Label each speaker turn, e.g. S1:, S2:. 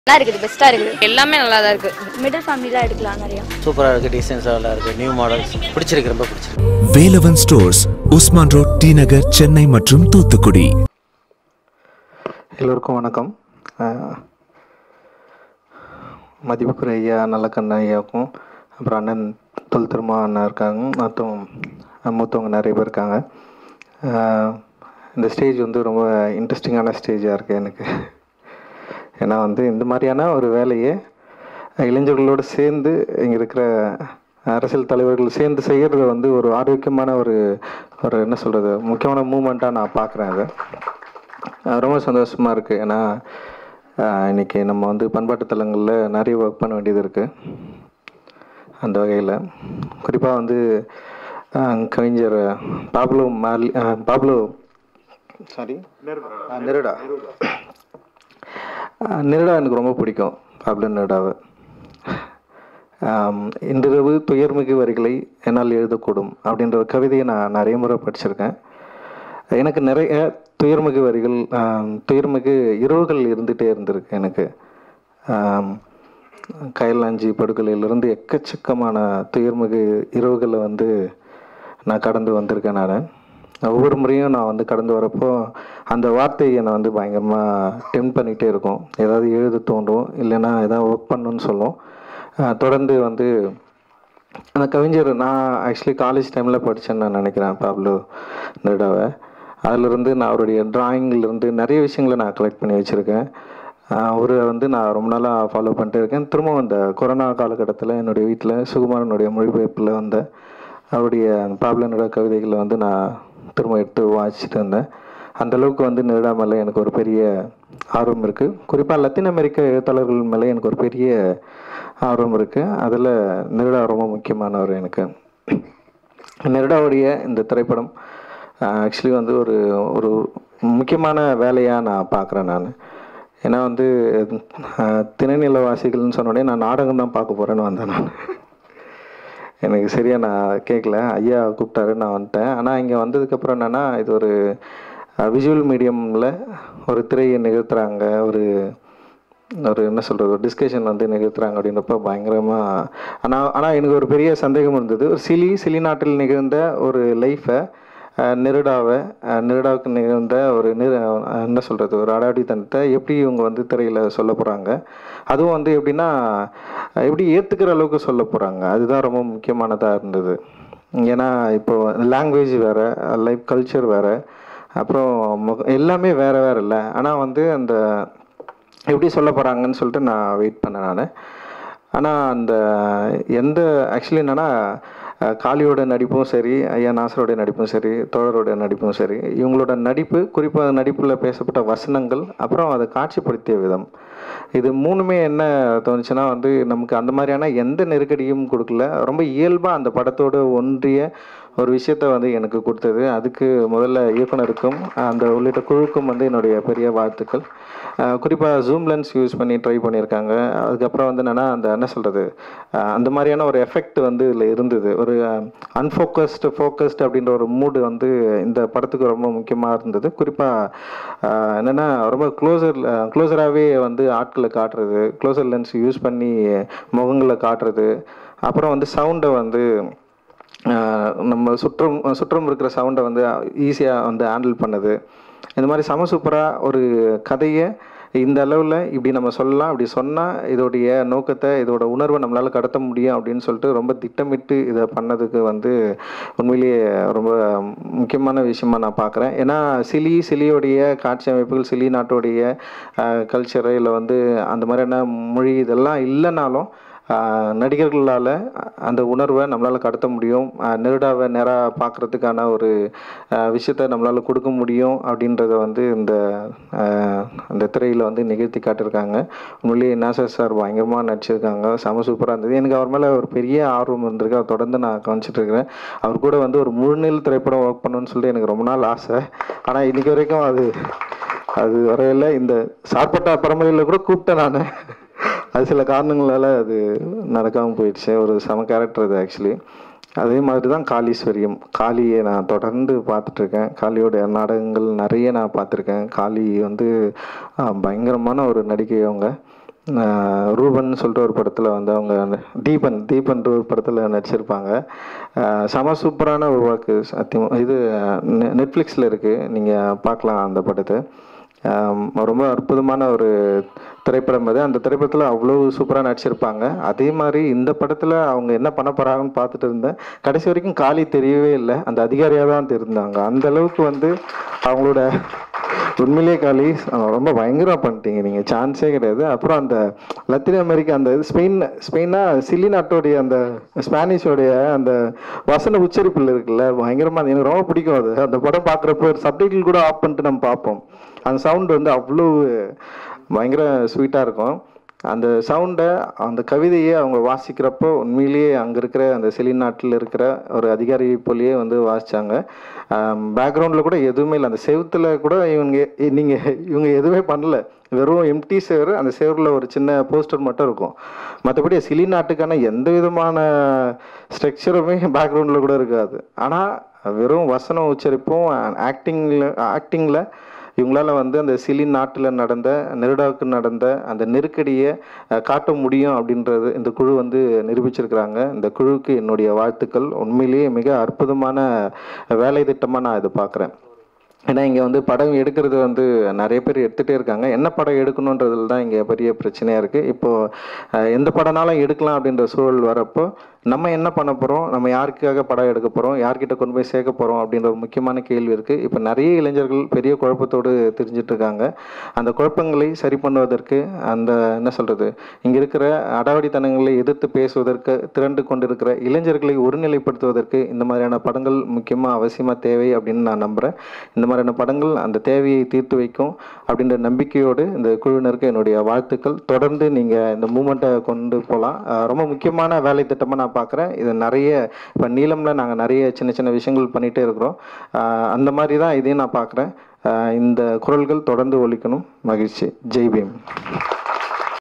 S1: நல்லா இருக்குது பெஸ்ட்டாக இருக்குது
S2: எல்லாமே நல்லா தான் இருக்குது
S1: மிடில் ஃபேமிலிலாம் எடுக்கலாம் நிறையா
S3: சூப்பராக இருக்குது டீசென்ஸாக நல்லா இருக்குது நியூ மாடல்ஸ் பிடிச்சிருக்கு ரொம்ப பிடிச்சிருக்கு
S4: Velavan stores Usman road T Nagar Chennai மற்றும் தூத்துக்குடி
S5: எல்லோருக்கும் வணக்கம் அஹ், மதிப்புக்குரிய ஐயா நல்லக்கண்ண ஐயாவுக்கும் அப்புறம் அண்ணன் தொல் திருமா அண்ணா இருக்காங்க மற்றும் மூத்தவங்க நிறைய பேர் இருக்காங்க அஹ், இந்த ஸ்டேஜ் வந்து ரொம்ப இன்ட்ரெஸ்டிங்கான ஸ்டேஜாக இருக்குது எனக்கு ஏன்னா வந்து இந்த மாதிரியான ஒரு வேலையை இளைஞர்களோடு சேர்ந்து இங்கே இருக்கிற அரசியல் தலைவர்கள் சேர்ந்து செய்கிறது வந்து ஒரு ஆரோக்கியமான ஒரு ஒரு என்ன சொல்கிறது முக்கியமான மூமெண்ட்டாக நான் பார்க்குறேன் அதை அஹ் ரொம்ப சந்தோஷமாக இருக்குது ஏன்னா அஹ் இன்னைக்கு நம்ம வந்து பண்பாட்டு தலங்களில் நிறைய ஒர்க் பண்ண வேண்டியது இருக்குது அந்த வகையில் குறிப்பாக வந்து அஹ் கவிஞர் பாப்லோ மார்லி அஹ் பாப்லோ சாரி நெருடா அஹ் நெருடா எனக்கு ரொம்ப பிடிக்கும் பாப்லோ நெருடாவை ஆம், இன்றிரவு துயர்மிகு வரிகளை என்னால் எழுதக்கூடும் அப்படின்ற ஒரு கவிதையை நான் நிறைய முறை படிச்சிருக்கேன் எனக்கு நிறைய துயர்மிகு வரிகள் ஆம், துயர்மிகு இரவுகள் இருந்துகிட்டே இருந்திருக்கு எனக்கு ஆம், கயலாஞ்சி படுகொலையிலிருந்து எக்கச்சக்கமான துயர்மிகு இரவுகளை வந்து நான் கடந்து வந்திருக்கேன் நான் ஒவ்வொரு முறையும் நான் வந்து கடந்து வரப்போ அந்த வார்த்தை என்னை வந்து பயங்கரமாக டெம்ப் பண்ணிகிட்டே இருக்கும் ஏதாவது எழுத தோண்டும் இல்லைன்னா ஏதாவது ஒர்க் பண்ணணும்னு சொல்லும் ஆஹ் தொடர்ந்து வந்து அந்த கவிஞர் நான் ஆக்சுவலி காலேஜ் டைமில் படித்தேன்னு நான் நினைக்கிறேன் பாப்லோ நெருடாவை அதிலிருந்து நான் அவருடைய டிராயிங்லேருந்து நிறைய விஷயங்களை நான் கலெக்ட் பண்ணி வச்சுருக்கேன் அவரை வந்து நான் ரொம்ப நாளாக ஃபாலோ பண்ணிட்டு இருக்கேன் திரும்ப அந்த கொரோனா காலகட்டத்தில் என்னுடைய வீட்டில் சுகுமாரனுடைய மொழிபெயர்ப்பில் வந்த அவருடைய பாப்லோ நெருடா கவிதைகளை வந்து நான் திரும்ப எடுத்து வாசிச்சுட்டு இருந்தேன் அந்த அளவுக்கு வந்து நெருடா மேலே எனக்கு ஒரு பெரிய ஆர்வம் இருக்குது குறிப்பாக லத்தீன் அமெரிக்க எழுத்தாளர்கள் மேலே எனக்கு ஒரு பெரிய ஆர்வம் இருக்குது அதில் நெருடா ரொம்ப முக்கியமானவர் எனக்கு நெருடாவுடைய இந்த திரைப்படம் ஆக்சுவலி வந்து ஒரு ஒரு முக்கியமான வேலையாக நான் பார்க்குறேன் நான் ஏன்னா வந்து அஹ், திணைநிலவாசிகள்னு சொன்ன உடனே நான் நாடகம் தான் பார்க்க போகிறேன்னு வந்தேன் நான் எனக்கு சரியாக நான் கேட்கல ஐயா கூப்பிட்டாரு நான் வந்துட்டேன் ஆனால் இங்கே வந்ததுக்கப்புறம் என்னென்னா இது ஒரு விஷுவல் மீடியமில் ஒரு திரையை நிகழ்த்துறாங்க ஒரு ஒரு என்ன சொல்கிறது ஒரு டிஸ்கஷன் வந்து நிகழ்த்துறாங்க அப்படின்றப்ப பயங்கரமாக ஆனால் ஆனால் எனக்கு ஒரு பெரிய சந்தேகம் இருந்தது ஒரு சிலி சிலி நாட்டில் நிகழ்ந்த ஒரு லைஃப்பை நெருடாவை அஹ், நெருடாவுக்கு நிகழ்ந்த ஒரு நிறு அஹ், என்ன சொல்கிறது ஒரு அடாவடித்தனத்தை எப்படி இவங்க வந்து திரையில் சொல்ல போகிறாங்க அதுவும் வந்து எப்படின்னா அஹ், எப்படி ஏற்றுக்கிற அளவுக்கு சொல்ல போகிறாங்க அதுதான் ரொம்ப முக்கியமானதாக இருந்தது ஏன்னா இப்போ லாங்குவேஜ் வேறு லைஃப் கல்ச்சர் வேறு அப்புறம் முக எல்லாமே வேறு வேறு இல்லை ஆனால் வந்து அந்த எப்படி சொல்ல போகிறாங்கன்னு சொல்லிட்டு நான் வெயிட் பண்ணேன் நான் ஆனால் அந்த எந்த ஆக்சுவலி என்னென்னா காளியோட நடிப்பும் சரி ஐயா நாசரோட நடிப்பும் சரி தோழரோட நடிப்பும் சரி இவங்களோட நடிப்பு குறிப்பாக நடிப்பில் பேசப்பட்ட வசனங்கள் அப்புறம் அதை காட்சிப்படுத்திய விதம் இது மூணுமே என்ன தோணுச்சுன்னா வந்து நமக்கு அந்த மாதிரியான எந்த நெருக்கடியும் கொடுக்கல ரொம்ப இயல்பாக அந்த படத்தோடு ஒன்றிய ஒரு விஷயத்த வந்து எனக்கு கொடுத்தது அதுக்கு முதல்ல இயக்குனருக்கும் அந்த உள்ளிட்ட குழுக்கும் வந்து என்னுடைய பெரிய வாழ்த்துக்கள் குறிப்பாக ஜூம் லென்ஸ் யூஸ் பண்ணி ட்ரை பண்ணியிருக்காங்க அதுக்கப்புறம் வந்து என்னென்னா அந்த என்ன சொல்கிறது அந்த மாதிரியான ஒரு எஃபெக்ட் வந்து இதில் இருந்தது ஒரு அன்ஃபோக்கஸ்டு ஃபோக்கஸ்டு அப்படின்ற ஒரு மூடு வந்து இந்த படத்துக்கு ரொம்ப முக்கியமாக இருந்தது குறிப்பாக என்னென்னா ரொம்ப க்ளோசர் க்ளோஸராகவே வந்து ஆட்களை காட்டுறது க்ளோசர் லென்ஸ் யூஸ் பண்ணி முகங்களை காட்டுறது அப்புறம் வந்து சவுண்டை வந்து ஆஹ் நம்ம சுற்றம் சுற்றம் இருக்கிற சவுண்டை வந்து ஈஸியாக வந்து ஹேண்டில் பண்ணுது இந்த மாதிரி சம சூப்பராக ஒரு கதையை இந்த அளவில் இப்படி நம்ம சொல்லலாம் இப்படி சொன்னால் இதோடைய நோக்கத்தை இதோட உணர்வை நம்மளால் கடத்த முடியும் அப்படின்னு சொல்லிட்டு ரொம்ப திட்டமிட்டு இதை பண்ணதுக்கு வந்து உண்மையிலேயே ரொம்ப முக்கியமான விஷயமா நான் பார்க்குறேன் ஏன்னா சிலி சிலியோடைய காட்சி அமைப்புகள் சிலி நாட்டோடைய கல்ச்சரு இல்லை வந்து அந்த மாதிரியான மொழி இதெல்லாம் இல்லைனாலும் ஆஹ் நடிகர்களால் அந்த உணர்வை நம்மளால் கடத்த முடியும் ஆஹ் நெருடாவை நேராக பார்க்குறதுக்கான ஒரு ஆஹ் விஷயத்தை நம்மளால் கொடுக்க முடியும் அப்படின்றத வந்து இந்த ஆஹ் அந்த திரையில் வந்து நிகழ்த்தி காட்டியிருக்காங்க உண்மையிலேயே நாசர் சார் பயங்கரமாக நடிச்சிருக்காங்க செம சூப்பராக இருந்தது எனக்கு அவர் மேலே ஒரு பெரிய ஆர்வம் இருந்திருக்கு அதை தொடர்ந்து நான் கவனிச்சிட்டு இருக்கிறேன் அவர் கூட வந்து ஒரு முழுநீள் திரைப்படம் ஒர்க் பண்ணணும்னு சொல்லிட்டு எனக்கு ரொம்ப நாள் ஆசை ஆனால் இன்னைக்கு வரைக்கும் அது அது வரவில்லை இந்த சார்பட்டா பரம்பரையில் கூட கூப்பிட்டேன் நான் அது சில காரணங்களால் அது நடக்காமல் போயிடுச்சு ஒரு செம கேரக்டர் அது ஆக்சுவலி அதே மாதிரி தான் காளீஸ்வரியம் காளியை நான் தொடர்ந்து பார்த்துட்ருக்கேன் காளியோட நாடகங்கள் நிறைய நான் பார்த்துருக்கேன் காளி வந்து ஆஹ், பயங்கரமான ஒரு நடிகை அவங்க ஆஹ் ரூபன் சொல்லிட்டு ஒரு படத்தில் வந்து அவங்க அந்த தீபன் தீபன் ஒரு படத்தில் நடிச்சிருப்பாங்க ஆஹ் செம சூப்பரான ஒரு ஒர்க்கு சத்தியம் இது நெட்ஃப்ளிக்ஸில் இருக்குது நீங்கள் பார்க்கலாம் அந்த படத்தை ஆம், ரொம்ப அற்புதமான ஒரு திரைப்படம் அது அந்த திரைப்படத்தில் அவ்வளோ சூப்பராக நடிச்சிருப்பாங்க அதே மாதிரி இந்த படத்தில் அவங்க என்ன பண்ண போகிறாங்கன்னு பார்த்துட்டு இருந்தேன் கடைசி வரைக்கும் காளி தெரியவே இல்லை அந்த அதிகாரியாக தான் இருந்தாங்க அந்த அளவுக்கு வந்து அவங்களோட உண்மையிலேயே காலி அஹ் ரொம்ப பயங்கரமாக பண்ணிட்டீங்க நீங்கள் சான்ஸே கிடையாது அப்புறம் அந்த லத்தீன் அமெரிக்கா அந்த இது ஸ்பெயின் ஸ்பெயினா சில்லி நாட்டோடைய அந்த ஸ்பானிஷோடைய அந்த வசன உச்சரிப்பில் இருக்குல்ல பயங்கரமாக எனக்கு ரொம்ப பிடிக்கும் அது அந்த படம் பார்க்குறப்போ சப்டைட்டில் கூட ஆஃப் பண்ணிட்டு நம்ம பார்ப்போம் அந்த சவுண்ட் வந்து அவ்வளோ பயங்கர ஸ்வீட்டாக இருக்கும் அந்த சவுண்டை அந்த கவிதையை அவங்க வாசிக்கிறப்போ உண்மையிலேயே அங்கே இருக்கிற அந்த செலிநாட்டில் இருக்கிற ஒரு அதிகாரி போலயே வந்து வாசித்தாங்க பேக்ரவுண்டில் கூட எதுவுமே இல்லை அந்த செவுத்தில் கூட இவங்க நீங்கள் இவங்க எதுவுமே பண்ணல வெறும் எம்டி சேவர் அந்த சேவரில் ஒரு சின்ன போஸ்டர் மட்டும் இருக்கும் மற்றபடி சிலி நாட்டுக்கான எந்த விதமான ஸ்ட்ரக்சருமே பேக்ரவுண்டில் கூட இருக்காது ஆனால் வெறும் வசனம் உச்சரிப்பும் ஆக்டிங்கில் ஆக்டிங்கில் இவங்களால வந்து அந்த சிலி நாட்டில் நடந்த நெருடாவுக்கு நடந்த அந்த நெருக்கடியை அஹ், காட்ட முடியும் அப்படின்றது இந்த குழு வந்து நிரூபிச்சிருக்கிறாங்க இந்த குழுவுக்கு என்னுடைய வாழ்த்துக்கள் உண்மையிலேயே மிக அற்புதமான வேலை திட்டமாக நான் இதை பார்க்குறேன் ஏன்னா இங்கே வந்து படம் எடுக்கிறது வந்து நிறைய பேர் எடுத்துகிட்டே இருக்காங்க என்ன படம் எடுக்கணுன்றதுல தான் இங்கே பெரிய பிரச்சனையாக இருக்குது இப்போது எந்த படம்னாலும் எடுக்கலாம் அப்படின்ற சூழல் வரப்போ நம்ம என்ன பண்ண போகிறோம் நம்ம யாருக்காக படம் எடுக்க போகிறோம் யார்கிட்ட கொண்டு போய் சேர்க்க போகிறோம் அப்படின்ற ஒரு முக்கியமான கேள்வி இருக்குது இப்போ நிறைய இளைஞர்கள் பெரிய குழப்பத்தோடு தெரிஞ்சிட்டு இருக்காங்க அந்த குழப்பங்களை சரி பண்ணுவதற்கு அந்த என்ன சொல்கிறது இங்கே இருக்கிற அடாவடித்தனங்களை எதிர்த்து பேசுவதற்கு திரண்டு கொண்டிருக்கிற இளைஞர்களை ஒருநிலைப்படுத்துவதற்கு இந்த மாதிரியான படங்கள் முக்கியமாக அவசியமாக தேவை அப்படின்னு நான் நம்புகிறேன் இந்த மாதிரியான படங்கள் அந்த தேவையை தீர்த்து வைக்கும் அப்படின்ற நம்பிக்கையோடு இந்த குழுவினருக்கு என்னுடைய வாழ்த்துக்கள் தொடர்ந்து நீங்கள் இந்த மூமெண்ட்டை கொண்டு போகலாம் ரொம்ப முக்கியமான வேலை திட்டமாக நான் பார்க்குறேன் இது நிறைய இப்போ நீளமில் நாங்கள் நிறைய சின்ன சின்ன விஷயங்கள் பண்ணிகிட்டே இருக்கிறோம் ஆஹ் அந்த மாதிரி தான் இதையும் நான் பார்க்குறேன் இந்த குரல்கள் தொடர்ந்து ஒலிக்கணும் மகிழ்ச்சி ஜெய் பீம்